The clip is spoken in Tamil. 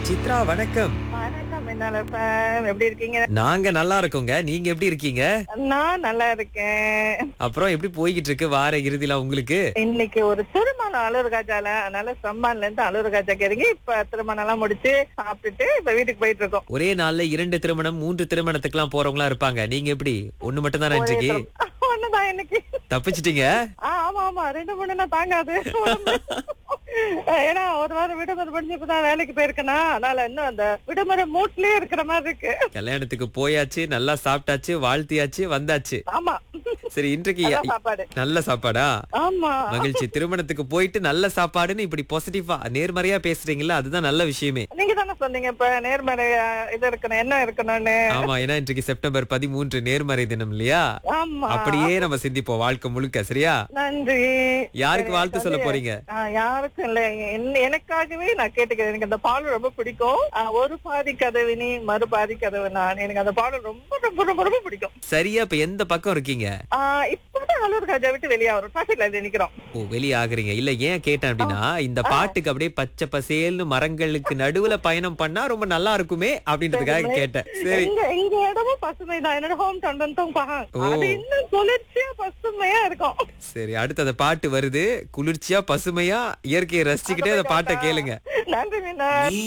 சித்ரா வணக்கம் வணக்கம் என்னால எப்படி இருக்கீங்க நாங்க நல்லா இருக்கோங்க நீங்க எப்படி இருக்கீங்க நான் நல்லா இருக்கேன் அப்புறம் எப்படி போய்கிட்டு இருக்கு வார இறுதியில உங்களுக்கு இன்னைக்கு ஒரு திருமணம் அலுவலக காஜால அதனால சம்பான்ல இருந்து அலுவலக காஜாக்கு இறங்கி இப்ப திருமணம் எல்லாம் முடிச்சு சாப்பிட்டுட்டு இப்ப வீட்டுக்கு போயிட்டு இருக்கோம் ஒரே நாள்ல இரண்டு திருமணம் மூன்று திருமணத்துக்குலாம் போறவங்களா இருப்பாங்க நீங்க எப்படி ஒண்ணு மட்டும் தானே இன்றைக்கு ஒண்ணுதான் இன்னைக்கு தப்பிச்சிட்டீங்க ஆ, ஆமா ஆமா ரெண்டு மூணுனா தாங்காது ஏன்னா ஒரு வாரம் விடுமுறை முடிஞ்சு இப்பதான் வேலைக்கு போயிருக்கேனா அதனால இன்னும் அந்த விடுமுறை மூட்லயே இருக்கிற மாதிரி இருக்கு கல்யாணத்துக்கு போயாச்சு நல்லா சாப்பிட்டாச்சு வாழ்த்தியாச்சு வந்தாச்சு ஆமா சரி இன்றைக்கு அதான் சாப்பாடு நல்ல சாப்பாடா ஆமா மகிழ்ச்சி திருமணத்துக்கு போயிட்டு நல்ல சாப்பாடுன்னு இப்படி பாசிட்டிவா நேர்மறையா பேசுறீங்களா அதுதான் நல்ல விஷயமே நீங்க தானே சொன்னீங்க இப்ப நேர்மறை அஹ், இது இருக்கணும் என்ன இருக்கணும்னு ஆமா ஏன்னா இன்றைக்கு செப்டம்பர் பதிமூன்று நேர்மறை தினம் இல்லையா ஆமா அப்படியே நம்ம சிந்திப்போம் வாழ்க்கை முழுக்க சரியா நன்றி யாருக்கு வாழ்த்து சொல்ல போறீங்க ஆ, யாருக்கும் இல்ல என்- எனக்காகவே நான் கேட்டுக்கிறேன் எனக்கு அந்த பாடல் ரொம்ப பிடிக்கும் ஆ, ஒரு பாதி கதவினி மறு பாதி கதவு நான் எனக்கு அந்த பாடல் ரொம்ப ரொம்ப ரொம்ப ரொம்ப பிடிக்கும் சரியா இப்ப எந்த பக்கம் இருக்கீங்க ஆ, இப்பதான் அலூர் காஜா விட்டு வெளியே வரும் டிராபிக் லைட் நிக்கிறோம் ஓ வெளிய ஆகுறீங்க இல்ல ஏன் கேட்டேன் அப்படின்னா இந்த பாட்டுக்கு அப்படியே பச்சை பசேல்னு மரங்களுக்கு நடுவுல பயணம் பண்ணா ரொம்ப நல்லா இருக்குமே அப்படின்றதுக்காக கேட்டேன் சரி எங்க எங்க இடமும் பசுமை தான் என்னோட ஹோம் டவுன் தான் பகம் ஓ. அது இன்னும் குளிர்ச்சியா பசுமையா இருக்கும் சரி அடுத்து அந்த பாட்டு வருது குளிர்ச்சியா பசுமையா இயற்கையை ரசிச்சுக்கிட்டே அந்த பாட்டை கேளுங்க நன்றி மீனா